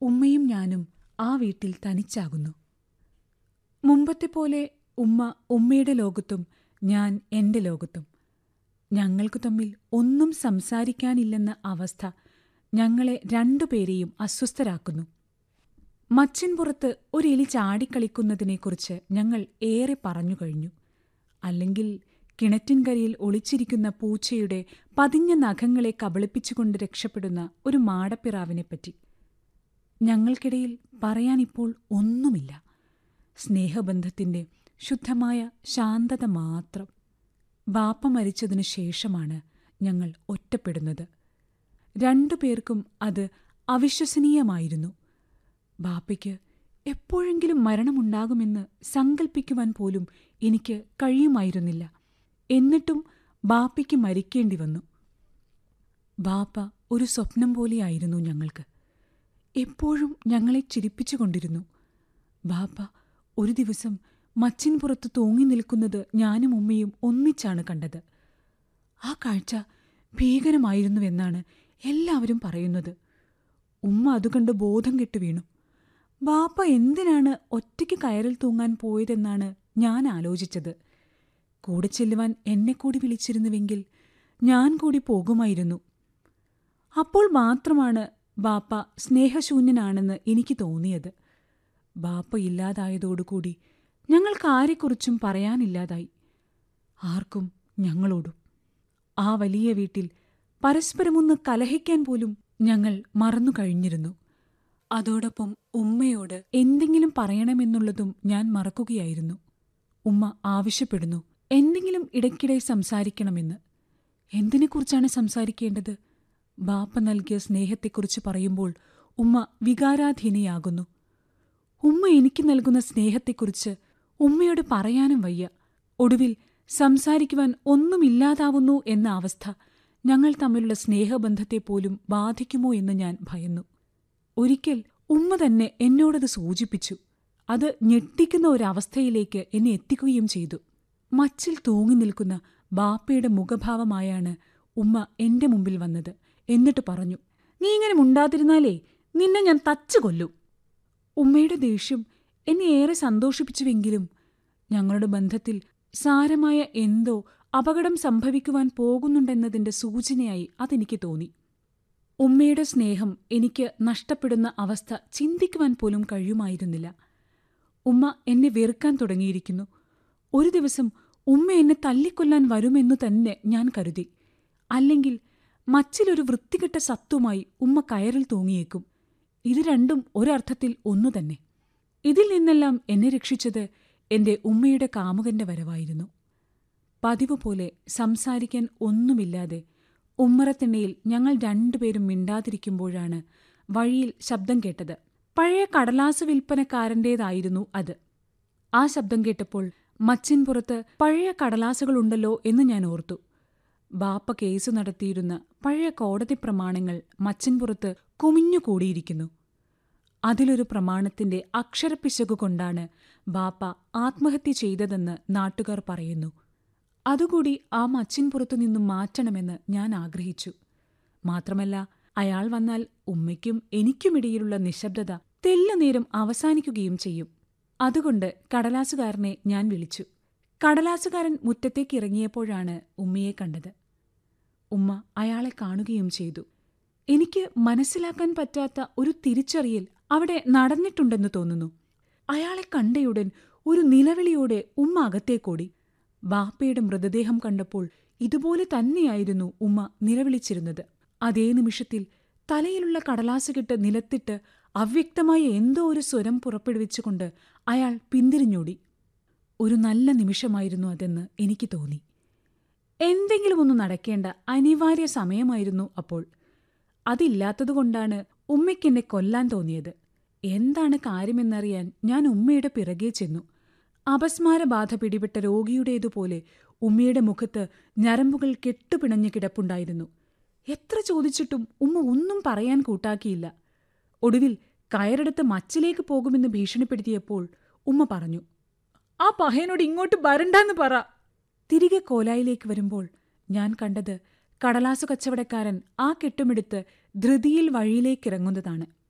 ഉമ്മയും ഞാനും ആ വീട്ടിൽ തനിച്ചാകുന്നു മുമ്പത്തെ പോലെ ഉമ്മ ഉമ്മയുടെ ലോകത്തും ഞാൻ എന്റെ ലോകത്തും ഞങ്ങൾക്കു തമ്മിൽ ഒന്നും സംസാരിക്കാനില്ലെന്ന അവസ്ഥ ഞങ്ങളെ രണ്ടുപേരെയും അസ്വസ്ഥരാക്കുന്നു മച്ചിൻപുറത്ത് ഒരു എലി ചാടിക്കളിക്കുന്നതിനെക്കുറിച്ച് ഞങ്ങൾ ഏറെ പറഞ്ഞു കഴിഞ്ഞു അല്ലെങ്കിൽ കിണറ്റിൻകരയിൽ ഒളിച്ചിരിക്കുന്ന പൂച്ചയുടെ പതിഞ്ഞ നഖങ്ങളെ കബളിപ്പിച്ചുകൊണ്ട് രക്ഷപ്പെടുന്ന ഒരു മാടപ്പിറാവിനെപ്പറ്റി ഞങ്ങൾക്കിടയിൽ പറയാനിപ്പോൾ ഒന്നുമില്ല സ്നേഹബന്ധത്തിന്റെ ശുദ്ധമായ ശാന്തത മാത്രം ബാപ്പ മരിച്ചതിനു ശേഷമാണ് ഞങ്ങൾ ഒറ്റപ്പെടുന്നത് രണ്ടുപേർക്കും അത് അവിശ്വസനീയമായിരുന്നു ബാപ്പയ്ക്ക് എപ്പോഴെങ്കിലും മരണമുണ്ടാകുമെന്ന് സങ്കൽപ്പിക്കുവാൻ പോലും എനിക്ക് കഴിയുമായിരുന്നില്ല എന്നിട്ടും ബാപ്പയ്ക്ക് മരിക്കേണ്ടി വന്നു ബാപ്പ ഒരു സ്വപ്നം പോലെയായിരുന്നു ഞങ്ങൾക്ക് എപ്പോഴും ഞങ്ങളെ ചിരിപ്പിച്ചുകൊണ്ടിരുന്നു ബാപ്പ ഒരു ദിവസം മച്ചിൻപുറത്ത് തൂങ്ങി നിൽക്കുന്നത് ഞാനും ഉമ്മയും ഒന്നിച്ചാണ് കണ്ടത് ആ കാഴ്ച ഭീകരമായിരുന്നുവെന്നാണ് എല്ലാവരും പറയുന്നത് ഉമ്മ അതുകണ്ട് ബോധം കെട്ടു വീണു ബാപ്പ എന്തിനാണ് ഒറ്റയ്ക്ക് കയറിൽ തൂങ്ങാൻ പോയതെന്നാണ് ഞാൻ ആലോചിച്ചത് കൂടെ ചെല്ലുവാൻ എന്നെ കൂടി വിളിച്ചിരുന്നുവെങ്കിൽ ഞാൻ കൂടി പോകുമായിരുന്നു അപ്പോൾ മാത്രമാണ് ബാപ്പ സ്നേഹശൂന്യനാണെന്ന് എനിക്ക് തോന്നിയത് ബാപ്പ ഇല്ലാതായതോടുകൂടി ഞങ്ങൾക്കാരെക്കുറിച്ചും പറയാനില്ലാതായി ആർക്കും ഞങ്ങളോടും ആ വലിയ വീട്ടിൽ പരസ്പരമൊന്ന് കലഹിക്കാൻ പോലും ഞങ്ങൾ മറന്നു കഴിഞ്ഞിരുന്നു അതോടൊപ്പം ഉമ്മയോട് എന്തെങ്കിലും പറയണമെന്നുള്ളതും ഞാൻ മറക്കുകയായിരുന്നു ഉമ്മ ആവശ്യപ്പെടുന്നു എന്തെങ്കിലും ഇടയ്ക്കിടെ സംസാരിക്കണമെന്ന് എന്തിനെക്കുറിച്ചാണ് സംസാരിക്കേണ്ടത് ബാപ്പ നൽകിയ സ്നേഹത്തെക്കുറിച്ച് പറയുമ്പോൾ ഉമ്മ വികാരാധീനയാകുന്നു ഉമ്മ എനിക്ക് നൽകുന്ന സ്നേഹത്തെക്കുറിച്ച് ഉമ്മയോട് പറയാനും വയ്യ ഒടുവിൽ സംസാരിക്കുവാൻ ഒന്നുമില്ലാതാവുന്നു എന്ന അവസ്ഥ ഞങ്ങൾ തമ്മിലുള്ള സ്നേഹബന്ധത്തെ പോലും ബാധിക്കുമോ എന്ന് ഞാൻ ഭയന്നു ഒരിക്കൽ ഉമ്മ തന്നെ എന്നോടത് സൂചിപ്പിച്ചു അത് ഞെട്ടിക്കുന്ന ഒരവസ്ഥയിലേക്ക് എന്നെ എത്തിക്കുകയും ചെയ്തു മച്ചിൽ തൂങ്ങി നിൽക്കുന്ന ബാപ്പയുടെ മുഖഭാവമായാണ് ഉമ്മ എന്റെ മുമ്പിൽ വന്നത് എന്നിട്ട് പറഞ്ഞു നീ ഇങ്ങനെ മുണ്ടാതിരുന്നാലേ നിന്നെ ഞാൻ തച്ചു കൊല്ലും ഉമ്മയുടെ ദേഷ്യം എന്നെ ഏറെ സന്തോഷിപ്പിച്ചുവെങ്കിലും ഞങ്ങളുടെ ബന്ധത്തിൽ സാരമായ എന്തോ അപകടം സംഭവിക്കുവാൻ പോകുന്നുണ്ടെന്നതിന്റെ സൂചനയായി അതെനിക്ക് തോന്നി ഉമ്മയുടെ സ്നേഹം എനിക്ക് നഷ്ടപ്പെടുന്ന അവസ്ഥ ചിന്തിക്കുവാൻ പോലും കഴിയുമായിരുന്നില്ല ഉമ്മ എന്നെ വെറുക്കാൻ തുടങ്ങിയിരിക്കുന്നു ഒരു ദിവസം ഉമ്മ എന്നെ തല്ലിക്കൊല്ലാൻ വരുമെന്നു തന്നെ ഞാൻ കരുതി അല്ലെങ്കിൽ മച്ചിലൊരു വൃത്തികെട്ട സത്വമായി ഉമ്മ കയറിൽ തൂങ്ങിയേക്കും ഇത് രണ്ടും ഒരർത്ഥത്തിൽ ഒന്നു തന്നെ ഇതിൽ നിന്നെല്ലാം എന്നെ രക്ഷിച്ചത് എന്റെ ഉമ്മയുടെ കാമുകന്റെ വരവായിരുന്നു പതിവ് പോലെ സംസാരിക്കാൻ ഒന്നുമില്ലാതെ ഉമ്മറത്തിണ്ണയിൽ ഞങ്ങൾ രണ്ടുപേരും മിണ്ടാതിരിക്കുമ്പോഴാണ് വഴിയിൽ ശബ്ദം കേട്ടത് പഴയ കടലാസ് വിൽപ്പനക്കാരൻ്റേതായിരുന്നു അത് ആ ശബ്ദം കേട്ടപ്പോൾ മച്ചിൻപുറത്ത് പഴയ കടലാസുകളുണ്ടല്ലോ എന്ന് ഞാൻ ഓർത്തു ബാപ്പ കേസ് നടത്തിയിരുന്ന പഴയ കോടതി പ്രമാണങ്ങൾ മച്ചിൻപുറത്ത് കുമിഞ്ഞുകൂടിയിരിക്കുന്നു അതിലൊരു പ്രമാണത്തിന്റെ അക്ഷരപ്പിശകു കൊണ്ടാണ് ബാപ്പ ആത്മഹത്യ ചെയ്തതെന്ന് നാട്ടുകാർ പറയുന്നു അതുകൂടി ആ മച്ചിൻപുറത്തു നിന്നും മാറ്റണമെന്ന് ഞാൻ ആഗ്രഹിച്ചു മാത്രമല്ല അയാൾ വന്നാൽ ഉമ്മയ്ക്കും എനിക്കുമിടയിലുള്ള നിശബ്ദത തെല്ലുനേരം അവസാനിക്കുകയും ചെയ്യും അതുകൊണ്ട് കടലാസുകാരനെ ഞാൻ വിളിച്ചു കടലാസുകാരൻ മുറ്റത്തേക്ക് ഇറങ്ങിയപ്പോഴാണ് ഉമ്മയെ കണ്ടത് ഉമ്മ അയാളെ കാണുകയും ചെയ്തു എനിക്ക് മനസ്സിലാക്കാൻ പറ്റാത്ത ഒരു തിരിച്ചറിയൽ അവിടെ നടന്നിട്ടുണ്ടെന്ന് തോന്നുന്നു അയാളെ കണ്ടയുടൻ ഒരു നിലവിളിയോടെ ഉമ്മ അകത്തേക്കോടി ബാപ്പയുടെ മൃതദേഹം കണ്ടപ്പോൾ ഇതുപോലെ തന്നെയായിരുന്നു ഉമ്മ നിലവിളിച്ചിരുന്നത് അതേ നിമിഷത്തിൽ തലയിലുള്ള കടലാസുകെട്ട് നിലത്തിട്ട് അവ്യക്തമായ എന്തോ ഒരു സ്വരം പുറപ്പെടുവിച്ചുകൊണ്ട് അയാൾ പിന്തിരിഞ്ഞോടി ഒരു നല്ല നിമിഷമായിരുന്നു അതെന്ന് എനിക്ക് തോന്നി എന്തെങ്കിലും ഒന്ന് നടക്കേണ്ട അനിവാര്യ സമയമായിരുന്നു അപ്പോൾ അതില്ലാത്തതുകൊണ്ടാണ് ഉമ്മയ്ക്കെന്നെ കൊല്ലാൻ തോന്നിയത് എന്താണ് കാര്യമെന്നറിയാൻ ഞാൻ ഉമ്മയുടെ പിറകെ ചെന്നു അപസ്മാരബാധ പിടിപെട്ട രോഗിയുടേതുപോലെ ഉമ്മയുടെ മുഖത്ത് ഞരമ്പുകൾ കെട്ടുപിണഞ്ഞു കിടപ്പുണ്ടായിരുന്നു എത്ര ചോദിച്ചിട്ടും ഉമ്മ ഒന്നും പറയാൻ കൂട്ടാക്കിയില്ല ഒടുവിൽ കയറെടുത്ത് മച്ചിലേക്ക് പോകുമെന്ന് ഭീഷണിപ്പെടുത്തിയപ്പോൾ ഉമ്മ പറഞ്ഞു ആ പഹയനോട് ഇങ്ങോട്ട് വരണ്ടെന്ന് പറ തിരികെ കോലായിലേക്ക് വരുമ്പോൾ ഞാൻ കണ്ടത് കടലാസു കച്ചവടക്കാരൻ ആ കെട്ടുമെടുത്ത് ധൃതിയിൽ വഴിയിലേക്കിറങ്ങുന്നതാണ്